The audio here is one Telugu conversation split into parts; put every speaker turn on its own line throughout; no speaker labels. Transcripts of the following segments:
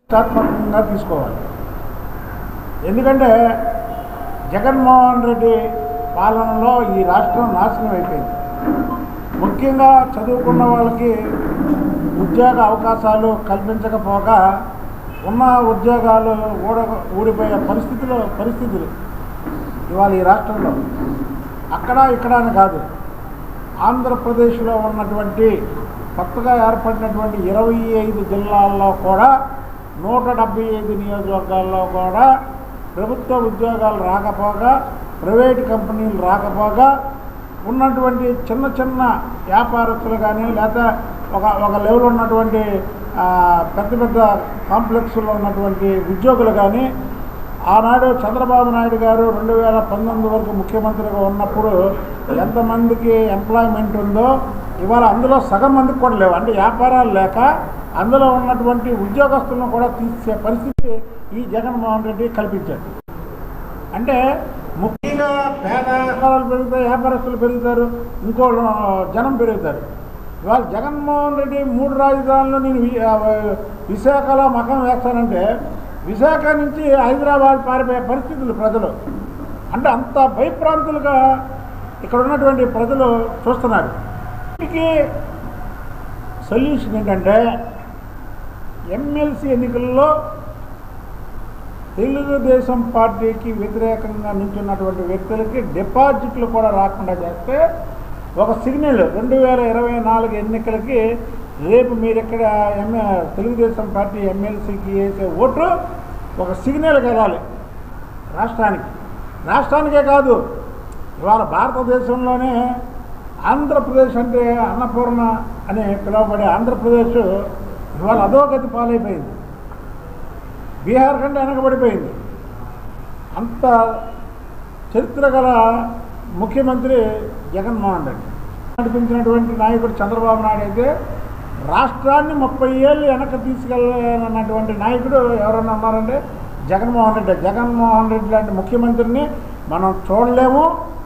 ప్రతిష్టాత్మకంగా తీసుకోవాలి ఎందుకంటే జగన్మోహన్ రెడ్డి పాలనలో ఈ రాష్ట్రం నాశనం అయిపోయింది ముఖ్యంగా చదువుకున్న వాళ్ళకి ఉద్యోగ అవకాశాలు కల్పించకపోగా ఉన్న ఉద్యోగాలు ఊడ ఊడిపోయే పరిస్థితులు పరిస్థితులు ఇవాళ ఈ రాష్ట్రంలో అక్కడ ఇక్కడ అని కాదు ఆంధ్రప్రదేశ్లో ఉన్నటువంటి కొత్తగా ఏర్పడినటువంటి ఇరవై ఐదు జిల్లాల్లో కూడా నూట డెబ్బై ఐదు నియోజకవర్గాల్లో కూడా ప్రభుత్వ ఉద్యోగాలు రాకపోగా ప్రైవేటు కంపెనీలు రాకపోగా ఉన్నటువంటి చిన్న చిన్న వ్యాపారస్తులు కానీ లేదా ఒక ఒక లెవెల్ ఉన్నటువంటి ఆ, పెద్ద పెద్ద కాంప్లెక్స్లో ఉన్నటువంటి ఉద్యోగులు కానీ ఆనాడు చంద్రబాబు నాయుడు గారు రెండు వేల పంతొమ్మిది వరకు ముఖ్యమంత్రిగా ఉన్నప్పుడు ఎంతమందికి ఎంప్లాయ్మెంట్ ఉందో ఇవాళ అందులో సగం మందికి కూడా లేవు అంటే వ్యాపారాలు లేక అందులో ఉన్నటువంటి ఉద్యోగస్తులను కూడా తీసే పరిస్థితి ఈ జగన్మోహన్ రెడ్డి కల్పించాడు అంటే ముఖ్యంగా పేద వ్యాపారాలు పెరుగుతాయి వ్యాపారస్తులు పెరుగుతారు ఇంకో జనం పెరుగుతారు ఇవాళ జగన్మోహన్ రెడ్డి మూడు రాజధానులు నేను వి- ఆ, విశాఖలో మకం వేస్తానంటే విశాఖ నుంచి హైదరాబాద్ పారిపోయే పరిస్థితులు ప్రజలు అంటే అంత భయప్రాంతులుగా ఇక్కడ ఉన్నటువంటి ప్రజలు చూస్తున్నారు దీనికి సొల్యూషన్ ఏంటంటే ఎమ్మెల్సీ ఎన్నికల్లో తెలుగుదేశం పార్టీకి వ్యతిరేకంగా నిల్చున్నటువంటి వ్యక్తులకి డిపాజిట్లు కూడా రాకుండా చేస్తే ఒక సిగ్నల్ రెండు వేల ఇరవై నాలుగు ఎన్నికలకి రేపు మీరు ఇక్కడ ఎమ్మె తెలుగుదేశం పార్టీ ఎమ్మెల్సీకి వేసే ఓటు ఒక సిగ్నల్ వెళ్ళాలి రాష్ట్రానికి రాష్ట్రానికే కాదు ఇవాళ భారతదేశంలోనే ఆంధ్రప్రదేశ్ అంటే అన్నపూర్ణ అని పిలువబడే ఆంధ్రప్రదేశ్ ఇవాళ అధోగతి పాలైపోయింది బీహార్ కంటే వెనకబడిపోయింది అంత చరిత్ర గల ముఖ్యమంత్రి జగన్మోహన్ రెడ్డి నడిపించినటువంటి నాయకుడు చంద్రబాబు నాయుడు అయితే రాష్ట్రాన్ని ముప్పై ఏళ్ళు వెనక తీసుకెళ్ళనటువంటి నాయకుడు ఎవరన్నా ఉన్నారంటే జగన్మోహన్ రెడ్డి జగన్మోహన్ రెడ్డి లాంటి ముఖ్యమంత్రిని మనం చూడలేము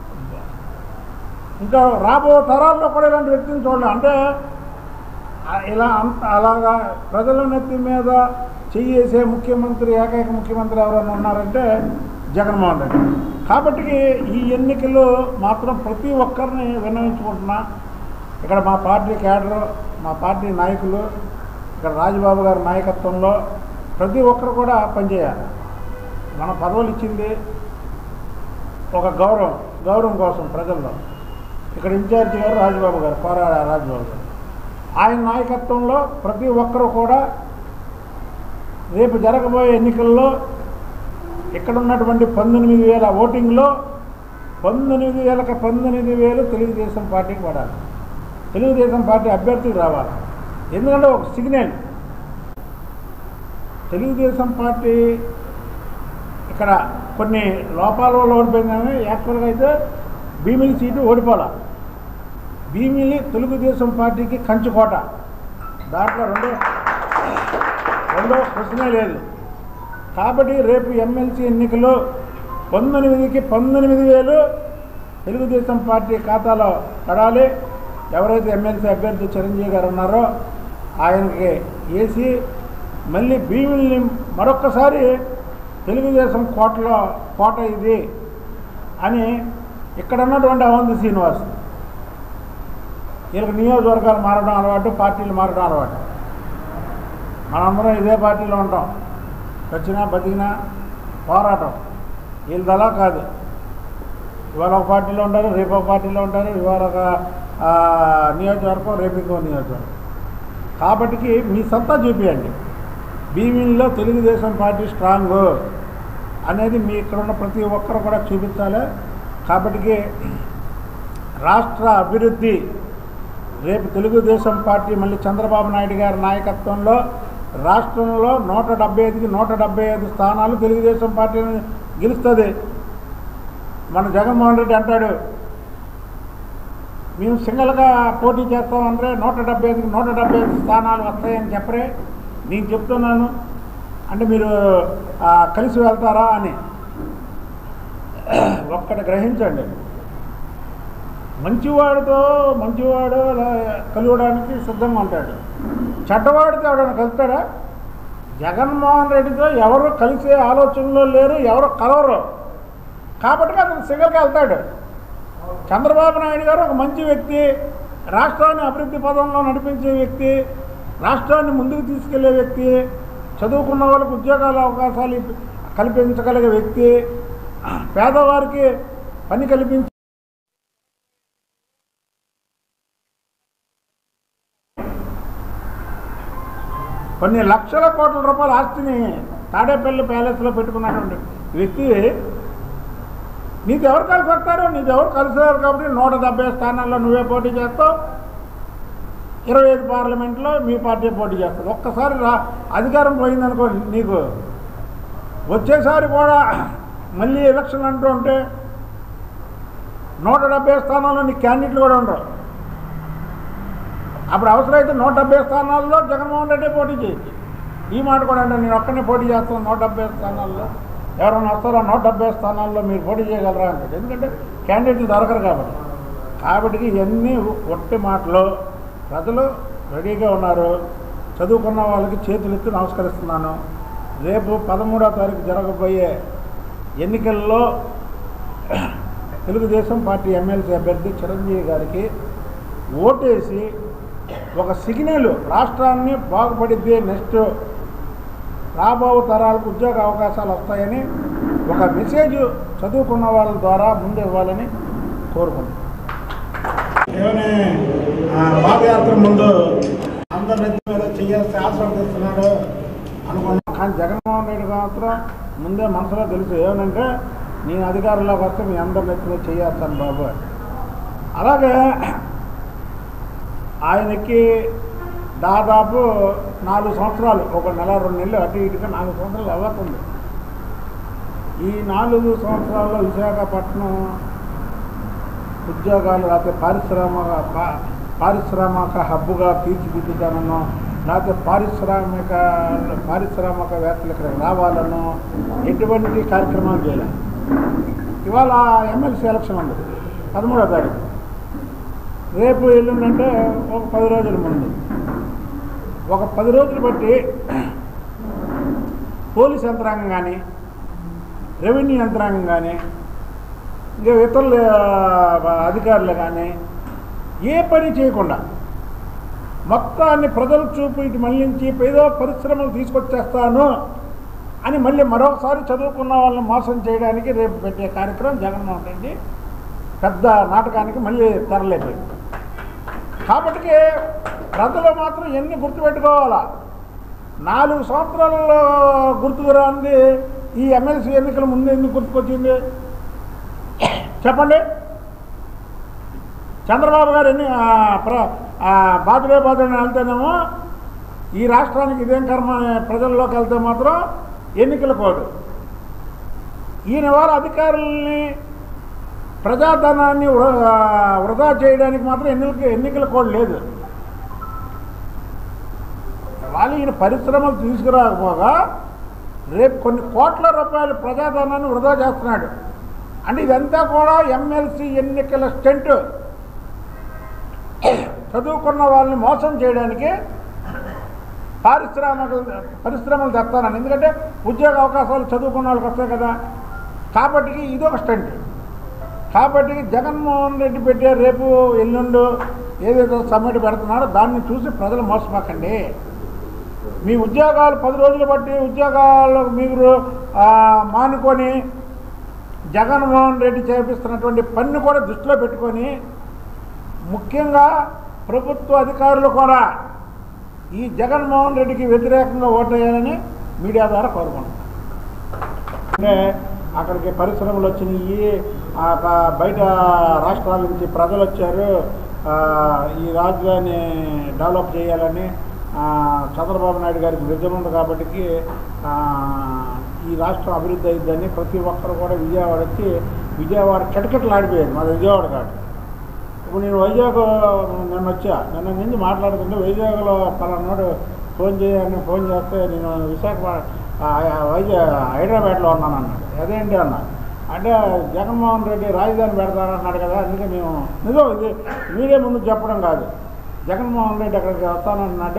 ఇంకా రాబో తరాల్లో కూడా ఇలాంటి వ్యక్తిని చూడలేము అంటే ఆ- ఇలా అంత అలాగా ప్రజల నెత్తి మీద చెయ్యేసే ముఖ్యమంత్రి ఏకైక ముఖ్యమంత్రి ఎవరైనా ఉన్నారంటే జగన్మోహన్ రెడ్డి కాబట్టి ఈ ఎన్నికల్లో మాత్రం ప్రతి ఒక్కరిని విన్నవించుకుంటున్నా ఇక్కడ మా పార్టీ క్యాడర్ మా పార్టీ నాయకులు ఇక్కడ రాజబాబు గారి నాయకత్వంలో ప్రతి ఒక్కరు కూడా పనిచేయాలి మన పదవులు ఇచ్చింది ఒక గౌరవం గౌరవం కోసం ప్రజల్లో ఇక్కడ ఇన్ఛార్జి గారు రాజబాబు గారు కోర రాజబాబు గారు ఆయన నాయకత్వంలో ప్రతి ఒక్కరూ కూడా రేపు జరగబోయే ఎన్నికల్లో ఇక్కడ ఉన్నటువంటి పంతొమ్మిది వేల ఓటింగ్లో పంతొమ్మిది వేలకు పంతొమ్మిది వేలు తెలుగుదేశం పార్టీకి పడాలి తెలుగుదేశం పార్టీ అభ్యర్థికి రావాలి ఎందుకంటే ఒక సిగ్నల్ తెలుగుదేశం పార్టీ ఇక్కడ కొన్ని లోపాల వల్ల ఓడిపోయిందని యాక్చువల్గా అయితే భీమిలి సీటు ఓడిపోలా భీమిలి తెలుగుదేశం పార్టీకి కంచుకోట దాంట్లో రెండో రెండో ప్రశ్నే లేదు కాబట్టి రేపు ఎమ్మెల్సీ ఎన్నికలు పంతొమ్మిదికి పంతొమ్మిది వేలు తెలుగుదేశం పార్టీ ఖాతాలో పడాలి ఎవరైతే ఎమ్మెల్సీ అభ్యర్థి చిరంజీవి గారు ఉన్నారో ఆయనకి వేసి మళ్ళీ భీముల్ని మరొక్కసారి తెలుగుదేశం కోటలో కోట ఇది అని ఇక్కడ ఉన్నటువంటి అవంతి శ్రీనివాస్ వీళ్ళకి నియోజకవర్గాలు మారడం అలవాటు పార్టీలు మారడం అలవాటు మనందరం ఇదే పార్టీలో ఉంటాం వచ్చినా బతికినా పోరాటం వీళ్ళది అలా కాదు ఇవాళ ఒక పార్టీలో ఉంటారు రేపు ఒక పార్టీలో ఉంటారు ఇవాళ ఒక ఆ, నియోజకవర్గం రేపు ఇంకో నియోజకవర్గం కాబట్టికి మీ సత్తా చూపించండి భీమిల్లో తెలుగుదేశం పార్టీ స్ట్రాంగ్ అనేది మీ ఇక్కడ ఉన్న ప్రతి ఒక్కరు కూడా చూపించాలి కాబట్టికి రాష్ట్ర అభివృద్ధి రేపు తెలుగుదేశం పార్టీ మళ్ళీ చంద్రబాబు నాయుడు గారి నాయకత్వంలో రాష్ట్రంలో నూట డెబ్బై ఐదుకి నూట డెబ్బై ఐదు స్థానాలు తెలుగుదేశం పార్టీ గెలుస్తుంది మన జగన్మోహన్ రెడ్డి అంటాడు మేము సింగల్గా పోటీ చేస్తామంటే నూట డెబ్బై ఐదుకి నూట డెబ్బై ఐదు స్థానాలు వస్తాయని చెప్పరే నేను చెప్తున్నాను అంటే మీరు ఆ, కలిసి వెళ్తారా అని ఒక్కటి గ్రహించండి మంచివాడితో మంచివాడు అలా కలవడానికి సిద్ధంగా ఉంటాడు చెడ్డవాడితో ఎవడైనా కలుస్తాడా జగన్మోహన్ రెడ్డితో ఎవరు కలిసే ఆలోచనలో లేరు ఎవరు కలవరు కాబట్టి అతను సిగల్కి వెళ్తాడు చంద్రబాబు నాయుడు గారు ఒక మంచి వ్యక్తి రాష్ట్రాన్ని అభివృద్ధి పదంలో నడిపించే వ్యక్తి రాష్ట్రాన్ని ముందుకు తీసుకెళ్లే వ్యక్తి చదువుకున్న వాళ్ళకి ఉద్యోగాల అవకాశాలు ఇప్ప- కల్పించగలిగే వ్యక్తి పేదవారికి పని కల్పించి కొన్ని లక్షల కోట్ల రూపాయల ఆస్తిని తాడేపల్లి ప్యాలెస్లో పెట్టుకున్నటువంటి వ్యక్తి నీకు ఎవరు కలిసి వస్తారు నీకు ఎవరు కలిసారు కాబట్టి నూట డెబ్బై స్థానాల్లో నువ్వే పోటీ చేస్తావు ఇరవై ఐదు పార్లమెంట్లో మీ పార్టీ పోటీ చేస్తుంది ఒక్కసారి రా అధికారం పోయిందనుకో నీకు వచ్చేసారి కూడా మళ్ళీ ఎలక్షన్ అంటూ ఉంటే నూట డెబ్బై స్థానాల్లో నీ క్యాండిడేట్లు కూడా ఉండరు అప్పుడు అవసరమైతే నూట డెబ్బై స్థానాల్లో జగన్మోహన్ రెడ్డి పోటీ చేయొచ్చు ఈ మాట కూడా అంటే నేను ఒక్కనే పోటీ చేస్తాను నూట డెబ్బై స్థానాల్లో ఎవరైనా వస్తారో నూట డెబ్బై స్థానాల్లో మీరు పోటీ చేయగలరా అంటే ఎందుకంటే క్యాండిడేట్లు దొరకరు కాబట్టి కాబట్టి ఇవన్నీ ఒట్టి మాటలు ప్రజలు రెడీగా ఉన్నారు చదువుకున్న వాళ్ళకి చేతులెత్తి నమస్కరిస్తున్నాను రేపు పదమూడవ తారీఖు జరగబోయే ఎన్నికల్లో తెలుగుదేశం పార్టీ ఎమ్మెల్సీ అభ్యర్థి చిరంజీవి గారికి ఓటేసి ఒక సిగ్నల్ రాష్ట్రాన్ని బాగుపడిద్ది నెక్స్ట్ రాబో తరాలకు ఉద్యోగ అవకాశాలు వస్తాయని ఒక మెసేజ్ చదువుకున్న వాళ్ళ ద్వారా ముందు ఇవ్వాలని కోరుకుంటున్నాను ఏమని పాదయాత్ర ముందు అందరి నెత్తి మీద చేయాల్సి ఆశ్రవదిస్తున్నాడు అనుకున్నాం కానీ జగన్మోహన్ రెడ్డి మాత్రం ముందే మనసులో తెలుసు ఏమనంటే నేను అధికారంలోకి వస్తే మీ అందరి నెత్తి మీద చేయేస్తాను బాబు అని. అలాగే ఆయనకి దాదాపు నాలుగు సంవత్సరాలు ఒక నెల రెండు నెలలు అటు ఇటుగా నాలుగు సంవత్సరాలు అవ్వతుంది ఈ నాలుగు సంవత్సరాల్లో విశాఖపట్నం ఉద్యోగాలు లేకపోతే పారిశ్రామిక పా- పారిశ్రామిక హబ్బుగా తీర్చిదిద్దుతానో లేకపోతే పారిశ్రామిక పారిశ్రామికవేత్తలు ఇక్కడ రావాలనో ఎటువంటి కార్యక్రమాలు చేయాలి ఇవాళ ఎమ్మెల్సీ ఎలక్షన్ ఉంది పదమూడో తారీఖు రేపు ఎల్లుండంటే ఒక పది రోజుల ముందు ఒక పది రోజులు బట్టి పోలీస్ యంత్రాంగం కానీ రెవెన్యూ యంత్రాంగం కానీ ఇంకా ఇతరుల ఆ, అధికారులు కానీ ఏ పని చేయకుండా మొత్తాన్ని ప్రజలకు చూపు ఇటు మళ్ళించి ఏదో పరిశ్రమలు తీసుకొచ్చేస్తాను అని మళ్ళీ మరొకసారి చదువుకున్న వాళ్ళని మోసం చేయడానికి రేపు పెట్టే కార్యక్రమం జగన్మోహన్ రెడ్డి పెద్ద నాటకానికి మళ్ళీ తెరలేపోయింది కాబట్టి ప్రజలు మాత్రం ఎన్ని గుర్తుపెట్టుకోవాలా నాలుగు సంవత్సరాలలో గుర్తుకు రాంది ఈ ఎమ్మెల్సీ ఎన్నికల ముందు ఎందుకు గుర్తుకొచ్చింది చెప్పండి చంద్రబాబు గారు ఎన్ని ఆ, ప్ర- ఆ, బాధలే బాధలు వెళ్తేనేమో ఈ రాష్ట్రానికి ఇదేం కర్మ అనే ప్రజల్లోకి వెళ్తే మాత్రం ఎన్నికల కోడ్ ఈయన వారు అధికారుల్ని ప్రజాధనాన్ని వృ- ఆ, వృధా చేయడానికి మాత్రం ఎన్నికల ఎన్నికల కోడ్ లేదు వాళ్ళు ఈయన పరిశ్రమలు తీసుకురాకపోగా రేపు కొన్ని కోట్ల రూపాయల ప్రజాధనాన్ని వృధా చేస్తున్నాడు అంటే ఇదంతా కూడా ఎమ్మెల్సీ ఎన్నికల స్టెంట్ చదువుకున్న వాళ్ళని మోసం చేయడానికి పారిశ్రామిక పరిశ్రమలు తెస్తానని ఎందుకంటే ఉద్యోగ అవకాశాలు చదువుకున్న వాళ్ళకి వస్తాయి కదా కాబట్టి ఇది ఒక స్టంట్ కాబట్టి జగన్మోహన్ రెడ్డి పెట్టే రేపు ఎల్లుండు ఏదైతే సమ్మిట్ పెడుతున్నారో దాన్ని చూసి ప్రజలు మోసపోకండి మీ ఉద్యోగాలు పది రోజులు బట్టి ఉద్యోగాలు మీరు ఆ, మానుకొని జగన్మోహన్ రెడ్డి చేపిస్తున్నటువంటి పన్ను కూడా దృష్టిలో పెట్టుకొని ముఖ్యంగా ప్రభుత్వ అధికారులు కూడా ఈ జగన్మోహన్ రెడ్డికి వ్యతిరేకంగా ఓటేయాలని మీడియా ద్వారా కోరుకుంటున్నాను అంటే అక్కడికి పరిశ్రమలు వచ్చినాయి ఆ ప- బయట రాష్ట్రాల నుంచి ప్రజలు వచ్చారు ఆ, ఈ రాజధాని డెవలప్ చేయాలని ఆ, చంద్రబాబు నాయుడు గారికి విజన్ ఉంది కాబట్టి ఆ, ఈ రాష్ట్రం అభివృద్ధి అయిందని ప్రతి ఒక్కరు కూడా విజయవాడ వచ్చి విజయవాడ కిటకిటలాడిపోయేది మాది విజయవాడ కాదు ఇప్పుడు నేను వైజాగ్ నిన్న వచ్చా నిన్న నుంచి మాట్లాడుతుంటే వైజాగ్లో పలానాడు ఫోన్ చేయని ఫోన్ చేస్తే నేను విశాఖ వైజాగ్ హైదరాబాద్లో ఉన్నాను అన్నాడు అదేంటి అన్న అంటే జగన్మోహన్ రెడ్డి రాజధాని పెడతానన్నాడు కదా అందుకే మేము నిజం ఇది మీడియా ముందు చెప్పడం కాదు జగన్మోహన్ రెడ్డి అక్కడికి వస్తానన్నాడు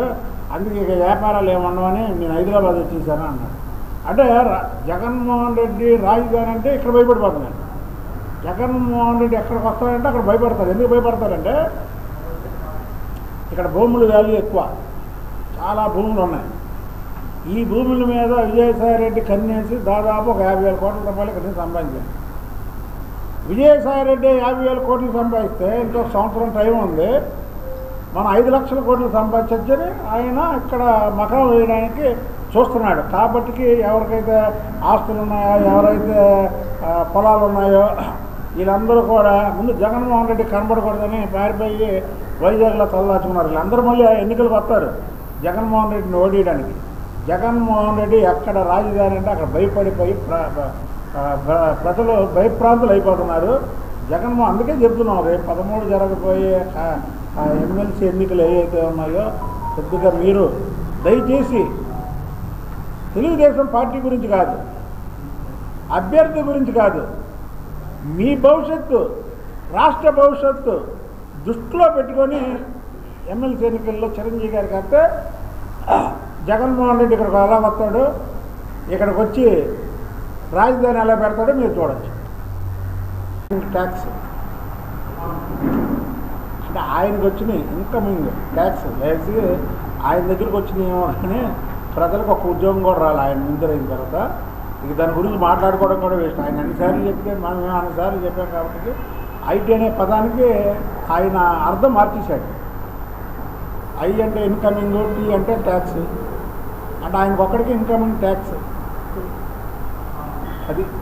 అందుకే ఇక వ్యాపారాలు ఏమన్నామని నేను హైదరాబాద్ వచ్చేసాను అన్నాడు అంటే రా- జగన్మోహన్ రెడ్డి రాజధాని అంటే ఇక్కడ భయపడిపోతున్నాడు జగన్మోహన్ రెడ్డి ఎక్కడికి వస్తాడంటే అక్కడ భయపడతారు ఎందుకు భయపడతారంటే ఇక్కడ భూముల వాల్యూ ఎక్కువ చాలా భూములు ఉన్నాయి ఈ భూముల మీద విజయసాయి రెడ్డి కన్నేసి దాదాపు ఒక యాభై వేల కోట్ల రూపాయలు ఇక్కడ నుంచి సంపాదించారు విజయసాయి రెడ్డి యాభై వేల కోట్లు సంపాదిస్తే ఇంకొక సంవత్సరం టైం ఉంది మనం ఐదు లక్షల కోట్లు సంపాదించని ఆయన ఇక్కడ మకం వేయడానికి చూస్తున్నాడు కాబట్టికి ఎవరికైతే ఆస్తులు ఉన్నాయో ఎవరైతే ఆ, పొలాలు ఉన్నాయో వీళ్ళందరూ కూడా ముందు జగన్మోహన్ రెడ్డి కనబడకూడదని పారిపోయి వైజాగ్లో తలదాచుకున్నారు వీళ్ళందరూ మళ్ళీ ఎన్నికలకు వస్తారు జగన్మోహన్ రెడ్డిని ఓడియడానికి జగన్మోహన్ రెడ్డి ఎక్కడ రాజధాని అంటే అక్కడ భయపడిపోయి ప్ర- ప్ర- ఆ, ప్ర- ప్రజలు భయప్రాంతులు అయిపోతున్నారు జగన్మోహన్ అందుకే చెప్తున్నాం రేపు పదమూడు జరగబోయే ఆ- ఆ ఎమ్మెల్సీ ఎన్నికలు ఏవైతే ఉన్నాయో కొద్దిగా మీరు దయచేసి తెలుగుదేశం పార్టీ గురించి కాదు అభ్యర్థి గురించి కాదు మీ భవిష్యత్తు రాష్ట్ర భవిష్యత్తు దృష్టిలో పెట్టుకొని ఎమ్మెల్సీ ఎన్నికల్లో చిరంజీవి గారికి వస్తే జగన్మోహన్ రెడ్డి ఇక్కడికి ఎలా వస్తాడు ఇక్కడికి వచ్చి రాజధాని ఎలా పెడతాడో మీరు చూడొచ్చు ట్యాక్స్ అంటే ఆయనకు వచ్చినాయి ఇన్కమింగ్ ట్యాక్స్ వేసి ఆయన దగ్గరికి వచ్చినాయేమో అని ప్రజలకు ఒక ఉద్యోగం కూడా రాలి ఆయన ముందర అయిన తర్వాత ఇక దాని గురించి మాట్లాడుకోవడం కూడా వేస్ట్ ఆయన అన్నిసార్లు చెప్తే మనం ఏమో అన్నిసార్లు చెప్పాం కాబట్టి ఐటీ అనే పదానికి ఆయన అర్థం మార్చేశాడు ఐ అంటే ఇన్కమింగ్ టీ అంటే ట్యాక్స్ అంటే ఆయనకు ఒక్కడికి ఇన్కమింగ్ ట్యాక్స్ అది